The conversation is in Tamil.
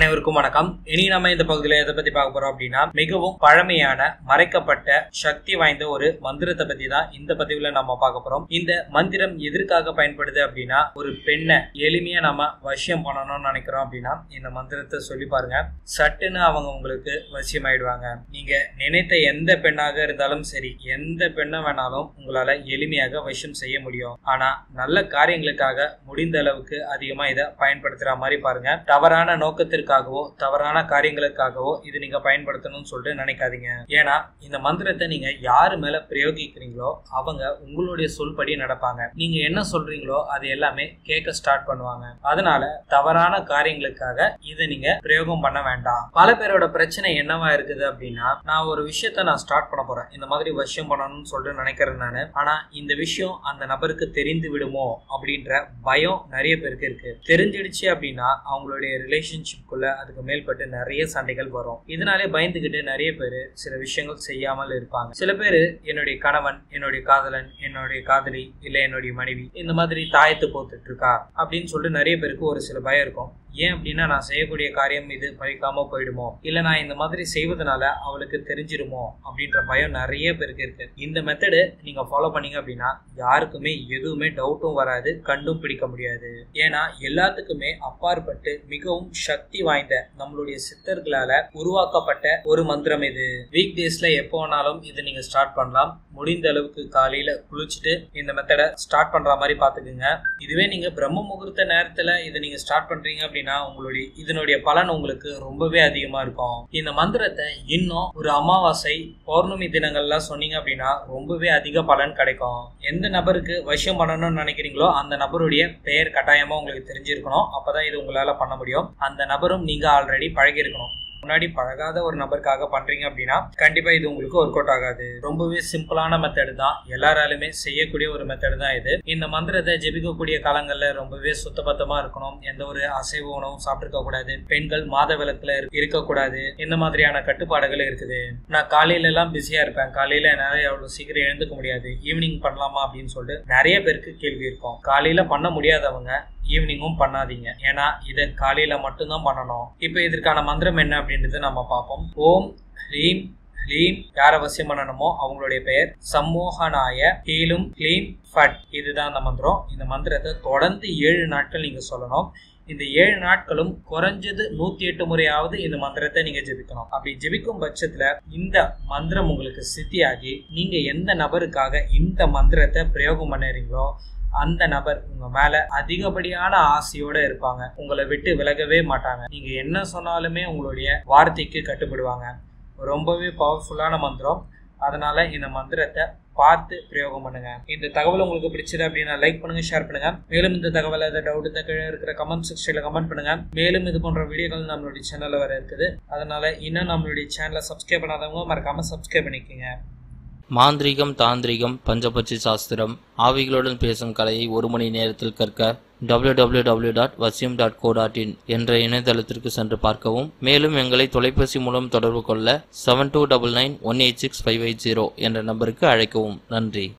அனைவருக்கும் வணக்கம் இனி நம்ம இந்த பகுதியில எதை பத்தி பார்க்க போறோம் அப்படின்னா மிகவும் பழமையான மறைக்கப்பட்ட சக்தி வாய்ந்த ஒரு மந்திரத்தை பத்தி தான் இந்த பதிவுல நம்ம பார்க்க போறோம் இந்த மந்திரம் எதற்காக பயன்படுது அப்படின்னா ஒரு பெண்ணை எளிமையா நம்ம வசியம் பண்ணணும்னு நினைக்கிறோம் அப்படின்னா இந்த மந்திரத்தை சொல்லி பாருங்க சட்டுன்னு அவங்க உங்களுக்கு வசியமாயிடுவாங்க நீங்க நினைத்த எந்த பெண்ணாக இருந்தாலும் சரி எந்த பெண்ணை வேணாலும் உங்களால எளிமையாக வசியம் செய்ய முடியும் ஆனா நல்ல காரியங்களுக்காக முடிந்த அளவுக்கு அதிகமா இதை பயன்படுத்துற மாதிரி பாருங்க தவறான நோக்கத்திற்காகவோ தவறான காரியங்களுக்காகவோ இது நீங்க பயன்படுத்தணும்னு சொல்லிட்டு நினைக்காதீங்க ஏன்னா இந்த மந்திரத்தை நீங்க யாரு மேல பிரயோகிக்கிறீங்களோ அவங்க உங்களுடைய சொல்படி நடப்பாங்க நீங்க என்ன சொல்றீங்களோ அது எல்லாமே கேட்க ஸ்டார்ட் பண்ணுவாங்க அதனால தவறான காரியங்களுக்காக இதை நீங்க பிரயோகம் பண்ண வேண்டாம் பல பேரோட பிரச்சனை என்னவா இருக்குது அப்படின்னா நான் ஒரு விஷயத்த நான் ஸ்டார்ட் பண்ண போறேன் இந்த மாதிரி விஷயம் பண்ணணும்னு சொல்லிட்டு நினைக்கிறேன் நானு ஆனா இந்த விஷயம் அந்த நபருக்கு தெரிந்து விடுமோ அப்படின்ற பயம் நிறைய பேருக்கு இருக்கு தெரிஞ்சிடுச்சு அப்படின்னா அவங்களுடைய ரிலேஷன்ஷிப்குள்ள அதுக்கு மேல்பட்டு நிறைய சண்டைகள் வரும் இதனாலே பயந்துகிட்டு நிறைய பேர் சில விஷயங்கள் செய்யாமல் இருப்பாங்க சில பேர் என்னுடைய கணவன் என்னுடைய காதலன் என்னுடைய காதலி இல்ல என்னுடைய மனைவி இந்த மாதிரி தாயத்து போத்துட்டு இருக்கா அப்படின்னு சொல்லிட்டு நிறைய பேருக்கு ஒரு சில பயம் இருக்கும் ஏன் அப்படின்னா நான் செய்யக்கூடிய காரியம் இது பழிக்காம போயிடுமோ இல்ல நான் இந்த மாதிரி செய்வதனால அவளுக்கு தெரிஞ்சிருமோ அப்படின்ற பயம் நிறைய பேருக்கு இருக்கு இந்த மெத்தடு நீங்க ஃபாலோ பண்ணீங்க அப்படின்னா யாருக்குமே எதுவுமே டவுட்டும் வராது கண்டும் பிடிக்க முடியாது ஏன்னா எல்லாத்துக்குமே அப்பாற்பட்டு மிகவும் சக்தி வாய்ந்த நம்மளுடைய சித்தர்களால உருவாக்கப்பட்ட ஒரு மந்திரம் இது வீக் டேஸ்ல எப்போ வேணாலும் இது நீங்க ஸ்டார்ட் பண்ணலாம் முடிந்த அளவுக்கு காலையில குளிச்சுட்டு இந்த மெத்தடை ஸ்டார்ட் பண்ற மாதிரி பாத்துக்குங்க இதுவே நீங்க பிரம்ம முகூர்த்த நேரத்துல இதை நீங்க ஸ்டார்ட் பண்றீங்க அப்படின்னா உங்களுடைய இதனுடைய பலன் உங்களுக்கு ரொம்பவே அதிகமா இருக்கும் இந்த மந்திரத்தை இன்னும் ஒரு அமாவாசை பௌர்ணமி தினங்கள்லாம் சொன்னீங்க அப்படின்னா ரொம்பவே அதிக பலன் கிடைக்கும் எந்த நபருக்கு வசியம் பண்ணணும்னு நினைக்கிறீங்களோ அந்த நபருடைய பெயர் கட்டாயமா உங்களுக்கு தெரிஞ்சிருக்கணும் அப்பதான் இது உங்களால பண்ண முடியும் அந்த நபரும் நீங்க ஆல்ரெடி பழகி இருக்கணும் முன்னாடி பழகாத ஒரு நபருக்காக பண்றீங்க அப்படின்னா கண்டிப்பா இது உங்களுக்கு ஒர்க் அவுட் ஆகாது ரொம்பவே சிம்பிளான மெத்தடு தான் எல்லாராலுமே செய்யக்கூடிய ஒரு மெத்தடு தான் இது இந்த மந்திரத்தை ஜெபிக்கக்கூடிய காலங்கள்ல ரொம்பவே சுத்தபத்தமா இருக்கணும் எந்த ஒரு அசைவ உணவும் சாப்பிட்டுருக்க கூடாது பெண்கள் மாத விளக்குல இருக்கக்கூடாது இந்த மாதிரியான கட்டுப்பாடுகள் இருக்குது நான் காலையில எல்லாம் பிஸியா இருப்பேன் காலையில என்னால அவ்வளவு சீக்கிரம் எழுந்துக்க முடியாது ஈவினிங் பண்ணலாமா அப்படின்னு சொல்லிட்டு நிறைய பேருக்கு கேள்வி இருக்கும் காலையில பண்ண முடியாதவங்க ஈவினிங்கும் பண்ணாதீங்க ஏன்னா இதை காலையில மட்டும்தான் பண்ணணும் இப்போ இதற்கான மந்திரம் என்ன அப்படின்றத நம்ம பார்ப்போம் ஓம் ஹ்ரீம் ஹ்ரீம் யார் அவசியம் பண்ணணுமோ அவங்களுடைய பெயர் சம்மோகனாய ஹீலும் கிளீம் ஃபட் இதுதான் அந்த மந்திரம் இந்த மந்திரத்தை தொடர்ந்து ஏழு நாட்கள் நீங்க சொல்லணும் இந்த ஏழு நாட்களும் குறைஞ்சது நூத்தி எட்டு முறையாவது இந்த மந்திரத்தை நீங்க ஜெபிக்கணும் அப்படி ஜெபிக்கும் பட்சத்துல இந்த மந்திரம் உங்களுக்கு சித்தியாகி நீங்க எந்த நபருக்காக இந்த மந்திரத்தை பிரயோகம் பண்ணுறீங்களோ அந்த நபர் உங்க மேல அதிகப்படியான ஆசையோட இருப்பாங்க உங்களை விட்டு விலகவே மாட்டாங்க நீங்க என்ன சொன்னாலுமே உங்களுடைய வார்த்தைக்கு கட்டுப்படுவாங்க ரொம்பவே பவர்ஃபுல்லான மந்திரம் அதனால இந்த மந்திரத்தை பார்த்து பிரயோகம் பண்ணுங்க இந்த தகவல் உங்களுக்கு பிடிச்சது அப்படின்னா லைக் பண்ணுங்க ஷேர் பண்ணுங்க மேலும் இந்த தகவல் ஏதாவது டவுட் இந்த கீழே இருக்கிற கமெண்ட் செக்ஷன்ல கமெண்ட் பண்ணுங்க மேலும் இது போன்ற வீடியோக்கள் நம்மளுடைய சேனல்ல வர இருக்குது அதனால இன்னும் நம்மளுடைய சேனலை சப்ஸ்கிரைப் பண்ணாதவங்க மறக்காம சப்ஸ்கிரைப் பண்ணிக்கோங்க மாந்திரீகம் தாந்திரிகம் பஞ்சபட்சி சாஸ்திரம் ஆவிகளுடன் பேசும் கலையை ஒரு மணி நேரத்தில் கற்க www.vasyam.co.in டாட் வசியம் டாட் கோ டாட் இன் என்ற இணையதளத்திற்கு சென்று பார்க்கவும் மேலும் எங்களை தொலைபேசி மூலம் தொடர்பு கொள்ள seven two double nine one eight six five eight zero என்ற நம்பருக்கு அழைக்கவும் நன்றி